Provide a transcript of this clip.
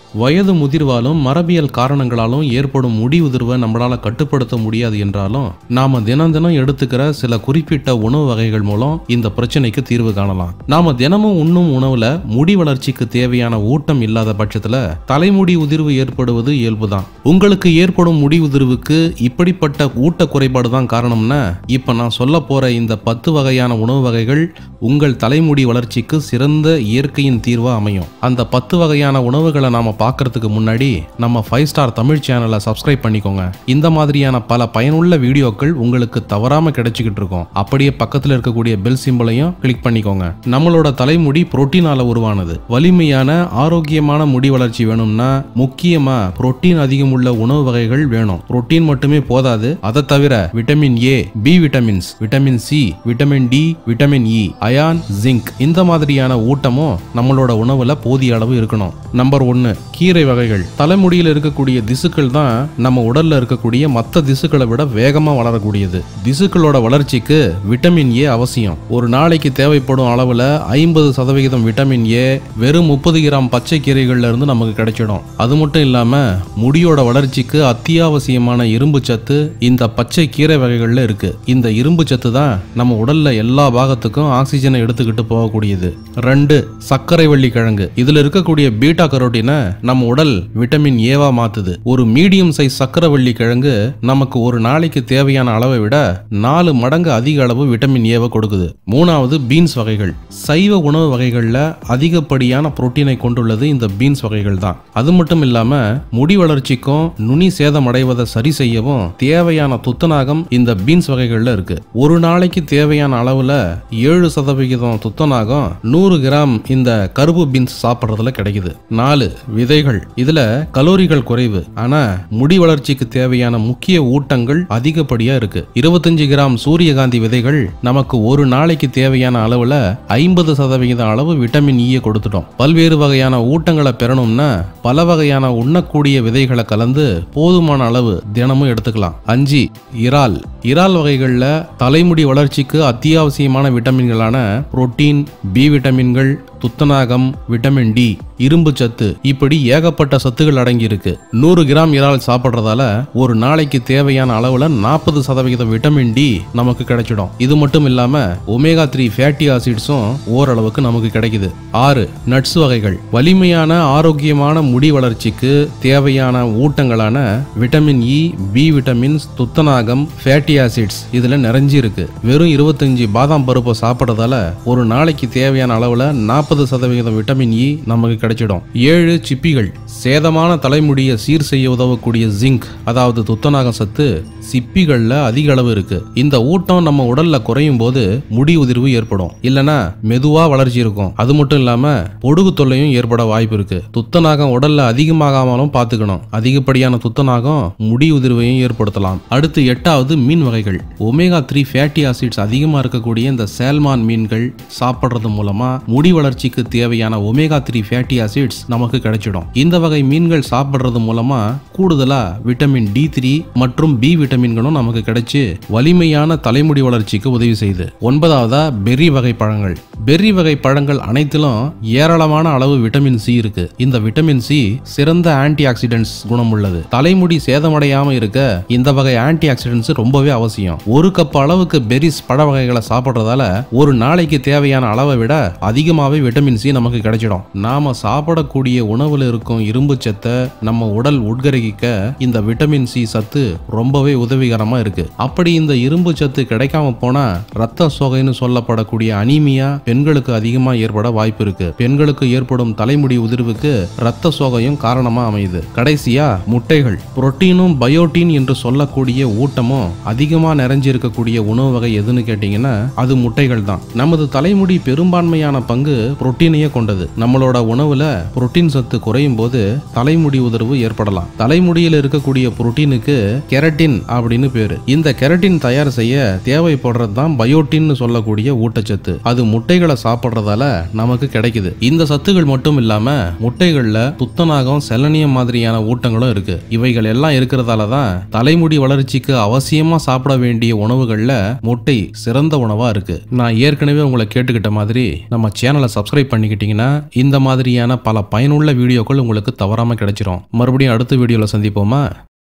வயது முதிர்வாலும் மரபியல் காரணங்களாலும் ஏற்படும் முடி உதிர்வை நம்மளால கட்டுப்படுத்த முடியாது என்றாலும் நாம தினம் தினம் எடுத்துக்கிற சில குறிப்பிட்ட உணவு வகைகள் மூலம் இந்த பிரச்சனைக்கு தீர்வு காணலாம் நாம தினமும் உண்ணும் உணவுல முடி வளர்ச்சிக்கு தேவையான ஊட்டம் இல்லாத பட்சத்துல தலைமுடி உதிர்வு ஏற்படுவது இயல்புதான் உங்களுக்கு ஏற்படும் முடி உதிர்வுக்கு இப்படிப்பட்ட ஊட்ட குறைபாடு தான் காரணம்னா இப்ப நான் சொல்ல போற இந்த பத்து வகையான உணவு வகைகள் உங்கள் தலைமுடி வளர்ச்சிக்கு சிறந்த இயற்கையின் தீர்வா அமையும் அந்த பத்து வகையான உணவுகளை நாம பார்க்கறதுக்கு முன்னாடி நம்ம ஃபைவ் ஸ்டார் தமிழ் சேனலை சப்ஸ்கிரைப் பண்ணிக்கோங்க இந்த மாதிரியான பல பயனுள்ள வீடியோக்கள் உங்களுக்கு தவறாம கிடைச்சிக்கிட்டு இருக்கும் அப்படியே பக்கத்துல இருக்கக்கூடிய பெல் சிம்பலையும் கிளிக் பண்ணிக்கோங்க நம்மளோட தலைமுடி புரோட்டீனால உருவானது வலிமையான ஆரோக்கியமான முடி வளர்ச்சி வேணும்னா முக்கியமா புரோட்டீன் அதிகம் உள்ள உணவு வகைகள் வேணும் புரோட்டீன் மட்டுமே போதாது அதை தவிர vitamin A B vitamins vitamin C vitamin D vitamin E iron zinc இந்த மாதிரியான ஊட்டமும் நம்மளோட உணவுல போதிய அளவு இருக்கணும் நம்பர் ஒன்னு கீரை வகைகள் தலைமுடியில் இருக்கக்கூடிய திசுக்கள் தான் நம்ம உடல்ல இருக்கக்கூடிய மற்ற திசுக்களை விட வேகமா வளரக்கூடியது திசுக்களோட வளர்ச்சிக்கு விட்டமின் ஏ அவசியம் ஒரு நாளைக்கு தேவைப்படும் அளவுல ஐம்பது சதவிகிதம் விட்டமின் ஏ வெறும் முப்பது கிராம் பச்சை கீரைகள்ல இருந்து நமக்கு கிடைச்சிடும் அது மட்டும் இல்லாம முடியோட வளர்ச்சிக்கு அத்தியாவசியமான இரும்பு சத்து இந்த பச்சை கீரை வகைகள்ல இருக்கு இந்த இரும்பு சத்து தான் நம்ம உடல்ல எல்லா பாகத்துக்கும் ஆக்சிஜனை எடுத்துக்கிட்டு போகக்கூடியது ரெண்டு சர்க்கரை வள்ளி கிழங்கு இதுல இருக்கக்கூடிய பீட்டா கரோட்டினை நம்ம உடல் விட்டமின் ஏவா மாத்துது ஒரு மீடியம் சைஸ் சர்க்கரை வள்ளி கிழங்கு நமக்கு ஒரு நாளைக்கு தேவையான அளவை விட நாலு மடங்கு அதிக அளவு விட்டமின் ஏவை கொடுக்குது மூணாவது பீன்ஸ் வகைகள் சைவ உணவு வகைகள்ல அதிகப்படியான புரோட்டீனை கொண்டுள்ளது இந்த பீன்ஸ் வகைகள் தான் அது மட்டும் இல்லாம முடி வளர்ச்சிக்கும் நுனி சேதமடைவதை சரி செய்யவும் தேவையான துத்தநாகம் இந்த பீன்ஸ் வகைகள்ல இருக்கு ஒரு நாளைக்கு தேவையான அளவுல ஏழு சதவிகிதம் துத்தநாகம் நூறு கிராம் இந்த கருப்பு பீன்ஸ் சாப்பிட்றதுல கிடைக்குது நாலு விதைகள் இதுல கலோரிகள் குறைவு ஆனா முடி வளர்ச்சிக்கு தேவையான முக்கிய ஊட்டங்கள் அதிகப்படியா இருக்கு இருபத்தஞ்சு கிராம் சூரியகாந்தி விதைகள் நமக்கு ஒரு நாளைக்கு தேவையான அளவுல ஐம்பது சதவிகிதம் அளவு விட்டமின் ஈயை கொடுத்துட்டோம் பல்வேறு வகையான ஊட்டங்களை பெறணும்னா பல வகையான உண்ணக்கூடிய விதைகளை கலந்து போதுமான அளவு தினமும் எடுத்துக்கலாம் அஞ்சு இறால் இறால் வகைகள்ல தலைமுடி வளர்ச்சிக்கு அத்தியாவசியமான விட்டமின்களான புரோட்டீன் பி விட்டமின்கள் துத்தநாகம் விட்டமின் டி இரும்பு சத்து இப்படி ஏகப்பட்ட சத்துகள் அடங்கி இருக்கு நூறு கிராம் இறால் சாப்பிட்றதால ஒரு நாளைக்கு தேவையான அளவுல நாற்பது சதவிகிதம் விட்டமின் டி நமக்கு கிடைச்சிடும் இது மட்டும் இல்லாம ஒமேகா த்ரீ ஃபேட்டி ஆசிட்ஸும் ஓரளவுக்கு நமக்கு கிடைக்குது ஆறு நட்ஸ் வகைகள் வலிமையான ஆரோக்கியமான முடி வளர்ச்சிக்கு தேவையான ஊட்டங்களான விட்டமின் இ பி விட்டமின்ஸ் துத்தநாகம் ஃபேட்டி ஆசிட்ஸ் இதுல நிறைஞ்சு இருக்கு வெறும் இருபத்தஞ்சு பாதாம் பருப்பை சாப்பிட்றதால ஒரு நாளைக்கு தேவையான அளவுல நாற்பது சதவிகிதம் விட்டமின் இ நமக்கு கிடைச்சிடும் ஏழு சிப்பிகள் சேதமான தலைமுடியை சீர் செய்ய உதவக்கூடிய ஜிங்க் அதாவது துத்தநாகம் சத்து சிப்பிகள்ல அதிக அளவு இருக்கு இந்த ஊட்டம் நம்ம உடல்ல குறையும் போது முடி உதிர்வு ஏற்படும் இல்லனா மெதுவா வளர்ச்சி இருக்கும் அது மட்டும் இல்லாம பொடுகு தொல்லையும் ஏற்பட வாய்ப்பு இருக்கு துத்தநாகம் உடல்ல அதிகமாகாமலும் பார்த்துக்கணும் அதிகப்படியான துத்தநாகம் முடி உதிர்வையும் ஏற்படுத்தலாம் அடுத்து எட்டாவது மீன் வகைகள் ஒமேகா த்ரீ ஃபேட்டி ஆசிட்ஸ் அதிகமா இருக்கக்கூடிய இந்த சேல்மான் மீன்கள் சாப்பிட்றது மூலமா முடி வளர்ச்சிக்கு தேவையான ஒமேகா த்ரீ ஃபேட்டி ஆசிட்ஸ் நமக்கு கிடைச்சிடும் இந்த வகை மீன்கள் சாப்பிட்றது மூலமா கூடுதலா விட்டமின் டி த்ரீ மற்றும் பி விட்டமின்களும் நமக்கு கிடைச்சு வலிமையான தலைமுடி வளர்ச்சிக்கு உதவி செய்யுது ஒன்பதாவதா பெர்ரி வகை பழங்கள் பெர்ரி வகை பழங்கள் அனைத்திலும் ஏராளமான அளவு விட்டமின் சி இருக்கு இந்த விட்டமின் சி சிறந்த ஆன்டி ஆக்சிடென்ட்ஸ் குணம் உள்ளது தலைமுடி சேதமடையாம இருக்க இந்த வகை ஆன்டி ஆக்சிடென்ட்ஸ் ரொம்பவே அவசியம் ஒரு கப் அளவுக்கு பெரிஸ் பழ வகைகளை சாப்பிட்றதால ஒரு நாளைக்கு தேவையான அளவை விட அதிகமாகவே விட்டமின் சி நமக்கு கிடைச்சிடும் நாம சாப்பிடக்கூடிய உணவுல இருக்கும் இரும்பு சத்தை நம்ம உடல் உட்கரிக்க இந்த விட்டமின் சி சத்து ரொம்பவே உதவிகரமா இருக்கு அப்படி இந்த இரும்பு சத்து கிடைக்காம போனா ரத்த சோகைன்னு சொல்லப்படக்கூடிய அனீமியா பெண்களுக்கு அதிகமா ஏற்பட வாய்ப்பு இருக்கு பெண்களுக்கு ஏற்படும் தலைமுடி உதிர்வுக்கு ரத்த சோகையும் காரணமா அமையுது கடைசியா முட்டைகள் புரோட்டீனும் பயோட்டீன் என்று சொல்லக்கூடிய ஊட்டமும் அதிகமா நிறைஞ்சிருக்கக்கூடிய உணவு வகை எதுன்னு கேட்டீங்கன்னா அது முட்டைகள் தான் நமது தலைமுடி பெரும்பான்மையான பங்கு புரோட்டீனையே கொண்டது நம்மளோட உணவுல புரோட்டீன் சத்து குறையும் போது தலைமுடி உதிர்வு ஏற்படலாம் தலைமுடியில் இருக்கக்கூடிய புரோட்டீனுக்கு கெரட்டின் அப்படின்னு பேரு இந்த கெரட்டின் தயார் செய்ய தேவைப்படுறது தான் பயோட்டின்னு சொல்லக்கூடிய ஊட்டச்சத்து அது முட்டைகளை சாப்பிட்றதால நமக்கு கிடைக்குது இந்த சத்துகள் மட்டும் இல்லாம முட்டைகள்ல துத்தநாகம் செலனியம் மாதிரியான ஊட்டங்களும் இருக்கு இவைகள் எல்லாம் இருக்கிறதால தான் தலைமுடி வளர்ச்சிக்கு அவசியமா சாப்பிட வேண்டிய உணவுகள்ல முட்டை சிறந்த உணவா இருக்கு நான் ஏற்கனவே உங்களை கேட்டுக்கிட்ட மாதிரி நம்ம சேனலை சப்ஸ்கிரைப் பண்ணிக்கிட்டீங்கன்னா இந்த மாதிரியான பல பயனுள்ள வீடியோக்கள் உங்களுக்கு தவறாம கிடைச்சிரும் மறுபடியும் அடுத்த வீடியோல சந்திப்போமா